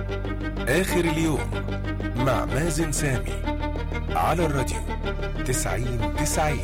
آخر اليوم مع مازن سامي على الراديو تسعين تسعين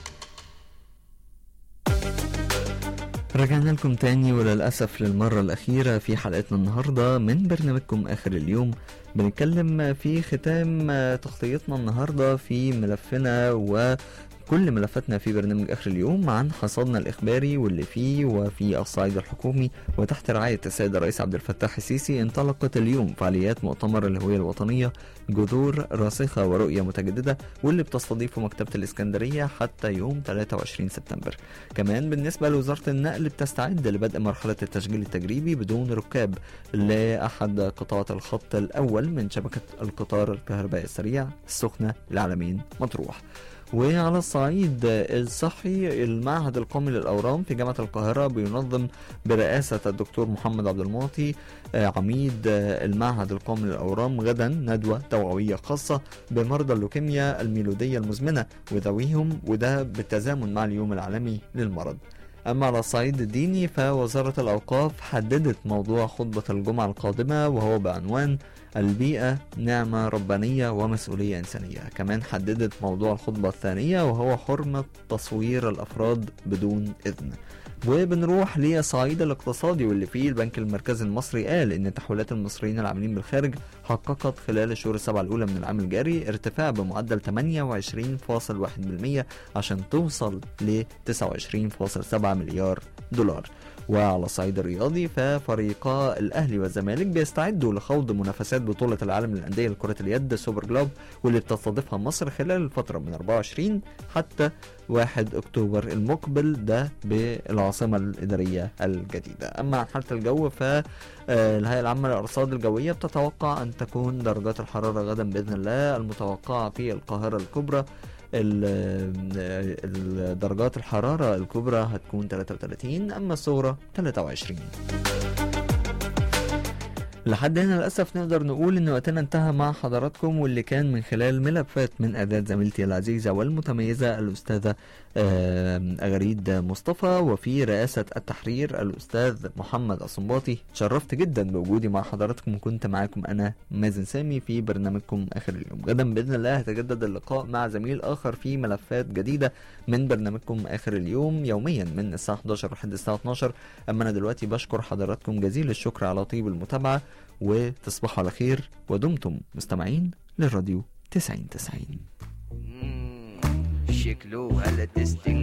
رجعنا لكم تاني وللأسف للمرة الأخيرة في حلقتنا النهاردة من برنامجكم آخر اليوم بنتكلم في ختام تغطيتنا النهاردة في ملفنا و كل ملفاتنا في برنامج اخر اليوم عن حصادنا الاخباري واللي فيه وفي الصعيد الحكومي وتحت رعايه السيد الرئيس عبد الفتاح السيسي انطلقت اليوم فعاليات مؤتمر الهويه الوطنيه جذور راسخه ورؤيه متجدده واللي بتستضيفه مكتبه الاسكندريه حتى يوم 23 سبتمبر. كمان بالنسبه لوزاره النقل بتستعد لبدء مرحله التشغيل التجريبي بدون ركاب لاحد قطاعات الخط الاول من شبكه القطار الكهربائي السريع السخنه العالمين مطروح. وعلى الصعيد الصحي المعهد القومي للأورام في جامعة القاهرة بينظم برئاسة الدكتور محمد عبد المعطي عميد المعهد القومي للأورام غدا ندوة توعوية خاصة بمرضى اللوكيميا الميلودية المزمنة وذويهم وده بالتزامن مع اليوم العالمي للمرض أما على الصعيد الديني فوزارة الأوقاف حددت موضوع خطبة الجمعة القادمة وهو بعنوان البيئة نعمة ربانية ومسؤولية إنسانية كمان حددت موضوع الخطبة الثانية وهو حرمة تصوير الأفراد بدون إذن وبنروح للصعيد الاقتصادي واللي فيه البنك المركزي المصري قال ان تحويلات المصريين العاملين بالخارج حققت خلال الشهور السبعه الاولى من العام الجاري ارتفاع بمعدل 28.1% عشان توصل ل 29.7 مليار دولار وعلى الصعيد الرياضي ففريقا الاهلي والزمالك بيستعدوا لخوض منافسات بطوله العالم للانديه لكره اليد سوبر جلوب واللي بتستضيفها مصر خلال الفتره من 24 حتى 1 اكتوبر المقبل ده بالعاصمه الاداريه الجديده اما عن حاله الجو فالهيئه العامه للارصاد الجويه بتتوقع ان تكون درجات الحراره غدا باذن الله المتوقعه في القاهره الكبرى درجات الحرارة الكبرى هتكون 33 أما الصغرى 23 لحد هنا للأسف نقدر نقول إن وقتنا انتهى مع حضراتكم واللي كان من خلال ملفات من أداة زميلتي العزيزة والمتميزة الأستاذة أغريد مصطفى وفي رئاسة التحرير الأستاذ محمد الصنباطي تشرفت جدا بوجودي مع حضراتكم وكنت معاكم أنا مازن سامي في برنامجكم آخر اليوم غدا بإذن الله هيتجدد اللقاء مع زميل آخر في ملفات جديدة من برنامجكم آخر اليوم يوميا من الساعة 11 لحد الساعة 12 أما أنا دلوقتي بشكر حضراتكم جزيل الشكر على طيب المتابعة وتصبحوا على خير ودمتم مستمعين للراديو 90 90 شكله هلا تستنج